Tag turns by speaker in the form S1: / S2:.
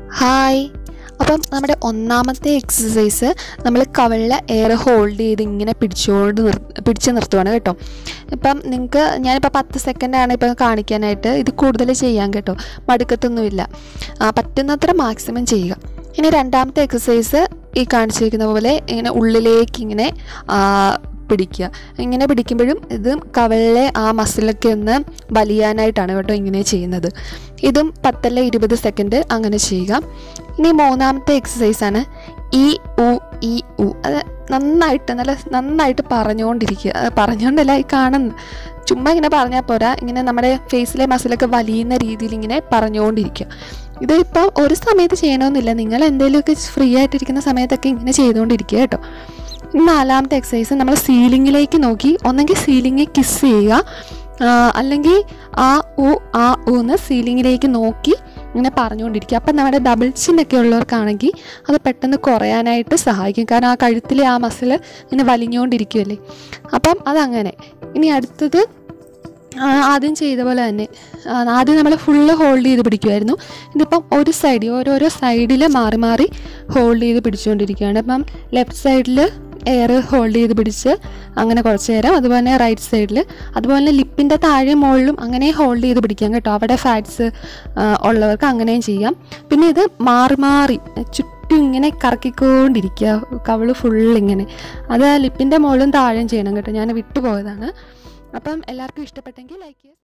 S1: hi അപ്പം നമ്മുടെ ഒന്നാമത്തെ എക്സസൈസ് നമ്മൾ കവളിലെ എയർ ഹോൾഡ് ചെയ്ത് ഇങ്ങനെ പിടിച്ചുകൊണ്ട് നിർ പിടിച്ച് നിർത്തുവാണ് കേട്ടോ ഇപ്പം നിങ്ങൾക്ക് ഞാനിപ്പോൾ പത്ത് സെക്കൻഡാണ് ഇപ്പം കാണിക്കാനായിട്ട് ഇത് കൂടുതൽ ചെയ്യാൻ കേട്ടോ മടുക്കത്തൊന്നുമില്ല ആ, പറ്റുന്നത്ര മാക്സിമം ചെയ്യുക ഇനി രണ്ടാമത്തെ എക്സസൈസ് ഈ കാണിച്ചിരിക്കുന്ന പോലെ ഇങ്ങനെ ഉള്ളിലേക്ക് ഇങ്ങനെ ആ, പിടിക്കുക ഇങ്ങനെ പിടിക്കുമ്പോഴും ഇത് കവളിലെ ആ മസിലൊക്കെ ഒന്ന് വലിയാനായിട്ടാണ് കേട്ടോ ഇങ്ങനെ ചെയ്യുന്നത് ഇതും പത്തല്ല ഇരുപത് സെക്കൻഡ് അങ്ങനെ ചെയ്യുക ഇനി മൂന്നാമത്തെ എക്സസൈസാണ് ഇ ഉ ഇ ഉ അത് നന്നായിട്ട് നല്ല നന്നായിട്ട് പറഞ്ഞുകൊണ്ടിരിക്കുക അത് പറഞ്ഞുകൊണ്ടല്ല ഈ കാണുന്ന ചുമ്മാ ഇങ്ങനെ പറഞ്ഞാൽ പോരാ ഇങ്ങനെ നമ്മുടെ ഫേസിലെ മസിലൊക്കെ വലിയുന്ന രീതിയിൽ ഇങ്ങനെ പറഞ്ഞുകൊണ്ടിരിക്കുക ഇത് ഇപ്പം ഒരു സമയത്ത് ചെയ്യണമെന്നില്ല നിങ്ങൾ എന്തെങ്കിലുമൊക്കെ ഫ്രീ ആയിട്ടിരിക്കുന്ന സമയത്തൊക്കെ ഇങ്ങനെ ചെയ്തുകൊണ്ടിരിക്കുക കേട്ടോ ഇനി നാലാമത്തെ എക്സസൈസ് നമ്മൾ സീലിങ്ങിലേക്ക് നോക്കി ഒന്നെങ്കിൽ സീലിങ്ങിൽ കിസ് ചെയ്യുക ആ, അല്ലെങ്കിൽ ആ ഉ ആ ഉ എന്ന് സീലിങ്ങിലേക്ക് നോക്കി ഇങ്ങനെ പറഞ്ഞുകൊണ്ടിരിക്കുക അപ്പം നമ്മുടെ ഡബിൾ ചിന്നൊക്കെ ഉള്ളവർക്കാണെങ്കിൽ അത് പെട്ടെന്ന് കുറയാനായിട്ട് സഹായിക്കും കാരണം ആ കഴുത്തിലെ ആ മസിൽ ഇങ്ങനെ വലിഞ്ഞുകൊണ്ടിരിക്കുമല്ലേ അപ്പം അതങ്ങനെ ഇനി അടുത്തത് ആ, ആദ്യം ചെയ്ത പോലെ തന്നെ ആ, ആദ്യം നമ്മൾ ഫുള്ള് ഹോൾഡ് ചെയ്ത് പിടിക്കുമായിരുന്നു ഇതിപ്പം ഒരു സൈഡിൽ ഓരോരോ സൈഡിൽ മാറി മാറി ഹോൾഡ് ചെയ്ത് പിടിച്ചുകൊണ്ടിരിക്കുകയാണ് ഇപ്പം ലെഫ്റ്റ് സൈഡിൽ എയർ ഹോൾഡ് ചെയ്ത് പിടിച്ച് അങ്ങനെ കുറച്ച് നേരം അതുപോലെ തന്നെ റൈറ്റ് സൈഡിൽ അതുപോലെ തന്നെ ലിപ്പിൻ്റെ താഴെ മുകളിലും അങ്ങനെ ഹോൾഡ് ചെയ്ത് പിടിക്കാം കേട്ടോ അവിടെ ഫാറ്റ്സ് ഉള്ളവർക്ക് അങ്ങനെയും ചെയ്യാം പിന്നെ ഇത് മാറി മാറി ചുറ്റും ഇങ്ങനെ കറക്കിക്കൊണ്ടിരിക്കുക കവള് ഫുൾ ഇങ്ങനെ അത് ലിപ്പിൻ്റെ മുകളിലും താഴെയും ചെയ്യണം കേട്ടോ ഞാൻ വിട്ടുപോയതാണ് അപ്പം എല്ലാവർക്കും ഇഷ്ടപ്പെട്ടെങ്കിൽ ലൈക്ക് ചെയ്യുക